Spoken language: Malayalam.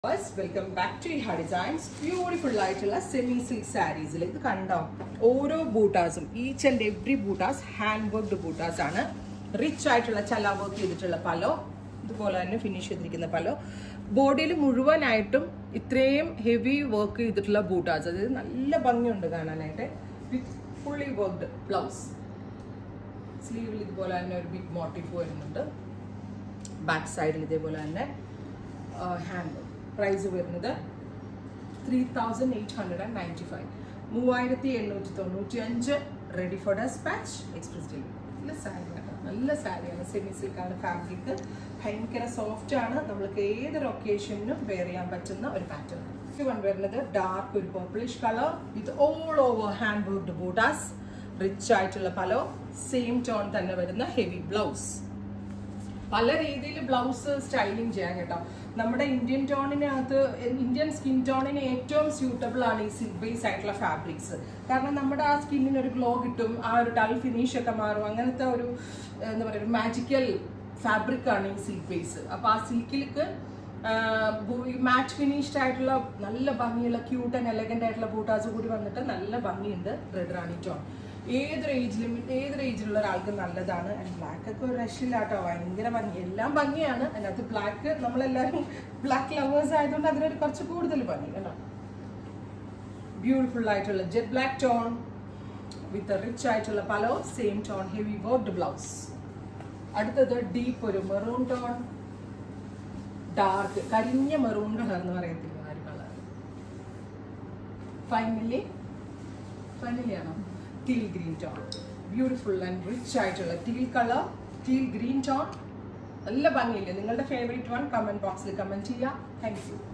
വെൽക്കം ബാക്ക് ടു ഹാ ഡിസൈൻസ് ബ്യൂട്ടിഫുൾ ആയിട്ടുള്ള സെമി സിൽക്ക് സാരീസിൽ ഇത് കണ്ടോ ഓരോ ബൂട്ടാസും ഈച്ച് ആൻഡ് എവ്രി ബൂട്ടാസ് ഹാൻഡ് വർക്ക്ഡ് ബൂട്ടാസ് ആണ് റിച്ച് ആയിട്ടുള്ള ചല വർക്ക് ചെയ്തിട്ടുള്ള പലോ ഇതുപോലെ തന്നെ ഫിനിഷ് ചെയ്തിരിക്കുന്ന പലോ ബോഡിയിൽ മുഴുവനായിട്ടും ഇത്രയും ഹെവി വർക്ക് ചെയ്തിട്ടുള്ള ബൂട്ടാസ് അതായത് നല്ല ഭംഗിയുണ്ട് കാണാനായിട്ട് വിത്ത് ഫുള്ളി വർക്ക്ഡ് ബ്ലൗസ് സ്ലീവിൽ ഇതുപോലെ തന്നെ ഒരു ബിഗ് മോട്ടീഫ് വരുന്നുണ്ട് ബാക്ക് സൈഡിൽ ഇതേപോലെ തന്നെ ഹാൻഡ് പ്രൈസ് വരുന്നത് three thousand eight hundred and ninety five മൂവായിരത്തി എണ്ണൂറ്റി തൊണ്ണൂറ്റി അഞ്ച് ready for dispatch express delivery നല്ല സാരിയാണ് നല്ല സാരിയാണ് സെമി സിൽക്കാണ് ഫാബ്രിക് ഭയങ്കര സോഫ്റ്റ് ആണ് നമ്മൾക്ക് ഏതൊരു ഒക്കേഷനും വെയർ ചെയ്യാൻ പറ്റുന്ന ഒരു പാറ്റേൺ ഇത് കൊണ്ടുവരുന്നത് ഡാർക്ക് ഒരു purplish colour with all over hand worked ബൂട്ടാസ് റിച്ച് ആയിട്ടുള്ള പലോ സെയിം ടോൺ തന്നെ വരുന്ന ഹെവി ബ്ലൗസ് പല രീതിയിൽ ബ്ലൗസ് സ്റ്റൈലിംഗ് ചെയ്യാൻ കേട്ടോ നമ്മുടെ ഇന്ത്യൻ ടോണിനകത്ത് ഇന്ത്യൻ സ്കിൻ ടോണിന് ഏറ്റവും സ്യൂട്ടബിൾ ആണ് ഈ സിൽക്ക് ബേസ് ആയിട്ടുള്ള ഫാബ്രിക്സ് കാരണം നമ്മുടെ ആ സ്കിന്നിന് ഒരു ഗ്ലോ കിട്ടും ആ ഒരു ഡൾ ഫിനിഷ് ഒക്കെ മാറും അങ്ങനത്തെ ഒരു എന്താ പറയുക ഒരു മാജിക്കൽ ഫാബ്രിക് ആണ് ഈ സിൽക്ക് ബേസ് അപ്പൊ ആ സിൽക്കിലേക്ക് മാറ്റ് ഫിനിഷ്ഡ് ആയിട്ടുള്ള നല്ല ഭംഗിയുള്ള ക്യൂട്ട് ആൻഡ് എലഗന്റ് ആയിട്ടുള്ള ബൂട്ടാസ് കൂടി വന്നിട്ട് നല്ല ഭംഗിയുണ്ട് റെഡ് റാണി ടോൺ ഏതൊരു ഏജിലും ഏതൊരു ഏജിലുള്ള ഒരാൾക്ക് നല്ലതാണ് ആൻഡ് ബ്ലാക്ക് ഒക്കെ ഒരു രക്ഷയില്ലാട്ടോ ഭയങ്കര ഭംഗി എല്ലാം ഭംഗിയാണ് അതിനകത്ത് ബ്ലാക്ക് നമ്മളെല്ലാവരും ബ്ലാക്ക് ലവേഴ്സ് ആയതുകൊണ്ട് അതിനൊരു കുറച്ച് കൂടുതൽ ഭംഗി കേട്ടോ ബ്യൂട്ടിഫുൾ ആയിട്ടുള്ള jet black tone with rich ആയിട്ടുള്ള പലോ same tone heavy worked blouse അടുത്തത് ഡീപ്പ് ഒരു മെറൂൺ ടോൺ ഡാർക്ക് കരിഞ്ഞ മെറൂൺ കളർ എന്ന് പറയത്തില്ല ആ ഒരു കളർ ഫൈനലി ഫൈനലി ആണോ teal green tone beautiful and rich ആയിട്ടുള്ള teal colour teal green tone നല്ല ഭംഗിയില്ലേ നിങ്ങളുടെ ഫേവറേറ്റ് വൺ കമന്റ് ബോക്സിൽ കമന്റ് ചെയ്യാം താങ്ക് യു